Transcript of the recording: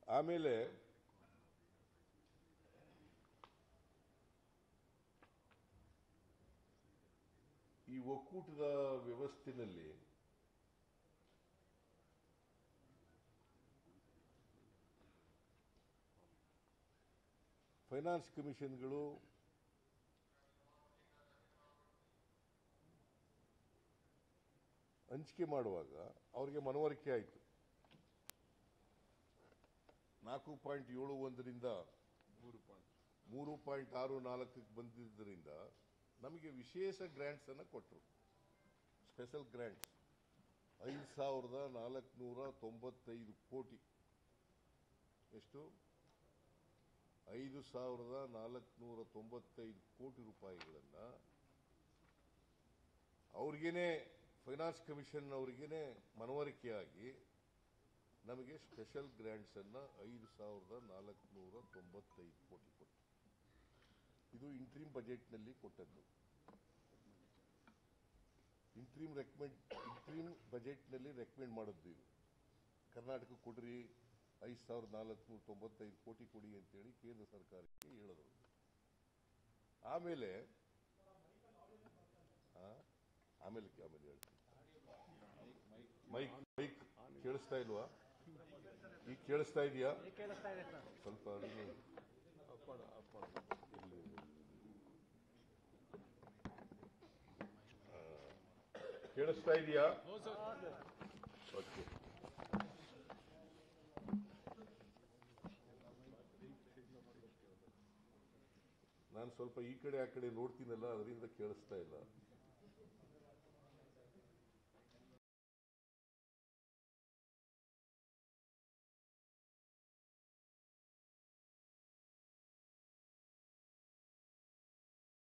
ಆಮೇಲೆ ಈ ಒಕ್ಕೂಟದ ವ್ಯವಸ್ಥೆಯಲ್ಲಿ ಫೈನಾನ್ಸ್ ಕಮಿಷನ್ಗಳು ಹಂಚಿಕೆ ಮಾಡುವಾಗ ಅವರಿಗೆ ಮನವರಿಕೆ ಆಯಿತು ನಾಲ್ಕು ಪಾಯಿಂಟ್ ಏಳು ಒಂದರಿಂದ ಮೂರು ಪಾಯಿಂಟ್ ಆರು ನಾಲ್ಕಕ್ಕೆ ಬಂದಿದ್ದರಿಂದ ನಮಗೆ ವಿಶೇಷ ಗ್ರ್ಯಾಂಟ್ಸ್ ಅನ್ನು ಕೊಟ್ಟರು ಸ್ಪೆಷಲ್ ಗ್ರ್ಯಾಂಟ್ಸ್ ಐದು ಸಾವಿರದ ನಾಲ್ಕುನೂರ ತೊಂಬತ್ತೈದು ಕೋಟಿ ಎಷ್ಟು ಐದು ಸಾವಿರದ ನಾಲ್ಕುನೂರ ತೊಂಬತ್ತೈದು ಕೋಟಿ ರೂಪಾಯಿಗಳನ್ನು ಅವ್ರಿಗೇನೆ ಫೈನಾನ್ಸ್ ಕಮಿಷನ್ ಅವ್ರಿಗೇನೆ ಮನವರಿಕೆಯಾಗಿ ನಮಗೆ ಸ್ಪೆಷಲ್ ಗ್ರ್ಯಾಂಟ್ಸ್ ಅನ್ನ ಐದು ಸಾವಿರದ ನಾಲ್ಕುನೂರ ತೊಂಬತ್ತೈದು ಕೋಟಿ ಕೊಟ್ಟು ಇದು ಇಂಟ್ರೀಮ್ ಬಜೆಟ್ನಲ್ಲಿ ಕೊಟ್ಟದ್ದು ಇಂಟ್ರೀಮ್ ರೆಕಮೆಂಡ್ ಇಂಟ್ರೀಮ್ ಬಜೆಟ್ನಲ್ಲಿ ರೆಕಮೆಂಡ್ ಮಾಡದ್ದು ಇದು ಕರ್ನಾಟಕ ಕೊಡ್ರಿ ಐದು ಸಾವಿರದ ನಾಲ್ಕುನೂರ ತೊಂಬತ್ತೈದು ಕೋಟಿ ಕೊಡಿ ಅಂತೇಳಿ ಕೇಂದ್ರ ಸರ್ಕಾರಕ್ಕೆ ಹೇಳಿದ್ರು ಆಮೇಲೆ ಆ, ಆಮೇಲೆ ಆಮೇಲೆ ಹೇಳ್ತೀನಿ ಮೈಕ್ ಮೈಕ್ ಕೇಳಿಸ್ತಾ ಇಲ್ವಾ ಈಗ ಕೇಳಿಸ್ತಾ ಇದೆಯಾ ಕೇಳಿಸ್ತಾ ಇದೆ ಸರ್ ಸ್ವಲ್ಪ ಅದನ್ನು ಇರ್ಲಿ. ಆ, ಕೇಳಿಸ್ತಾ ಇದೆಯಾ ಓಕೆ ನಾನು ಸ್ವಲ್ಪ ಈ ಕಡೆ ಆ ಕಡೆ ನೋಡ್ತೀನಲ್ಲ ಅದರಿಂದ ಕೇಳಿಸ್ತಾ ಇಲ್ಲ